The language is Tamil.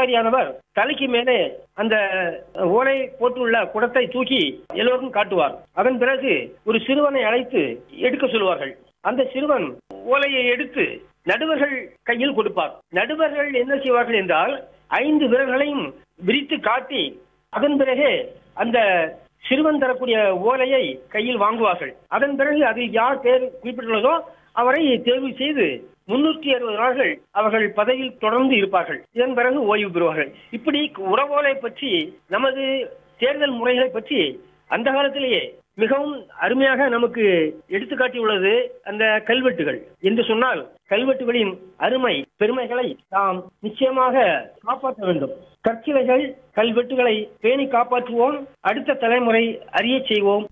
அதிகாரியானவர் தலைக்கு மேலே அந்த ஓலை போட்டுள்ள குடத்தை தூக்கி எல்லோருக்கும் காட்டுவார் அதன் பிறகு ஒரு சிறுவனை அழைத்து எடுக்க சொல்வார்கள் அந்த சிறுவன் ஓலையை எடுத்து நடுவர்கள் கையில் கொடுப்பார் நடுவர்கள் என்ன செய்வார்கள் என்றால் ஐந்து விரல்களையும் விரித்து காட்டி அதன் பிறகு அந்த சிறுவன் தரக்கூடிய ஓலையை கையில் வாங்குவார்கள் அதன் பிறகு அதில் யார் பேர் குறிப்பிட்டுள்ளதோ அவரை தேர்வு செய்து முன்னூற்றி அறுபது நாட்கள் அவர்கள் பதவியில் தொடர்ந்து இருப்பார்கள் இதன் பிறகு ஓய்வு பெறுவார்கள் இப்படி உறவோலை பற்றி நமது தேர்தல் முறைகளை பற்றி அந்த காலத்திலேயே மிகவும் அருமையாக நமக்கு எடுத்துக்காட்டியுள்ளது அந்த கல்வெட்டுகள் என்று சொன்னால் கல்வெட்டுகளின் அருமை பெருமைகளை நாம் நிச்சயமாக காப்பாற்ற வேண்டும் கற்சிலைகள் கல்வெட்டுகளை பேணி காப்பாற்றுவோம் அடுத்த தலைமுறை அறிய செய்வோம்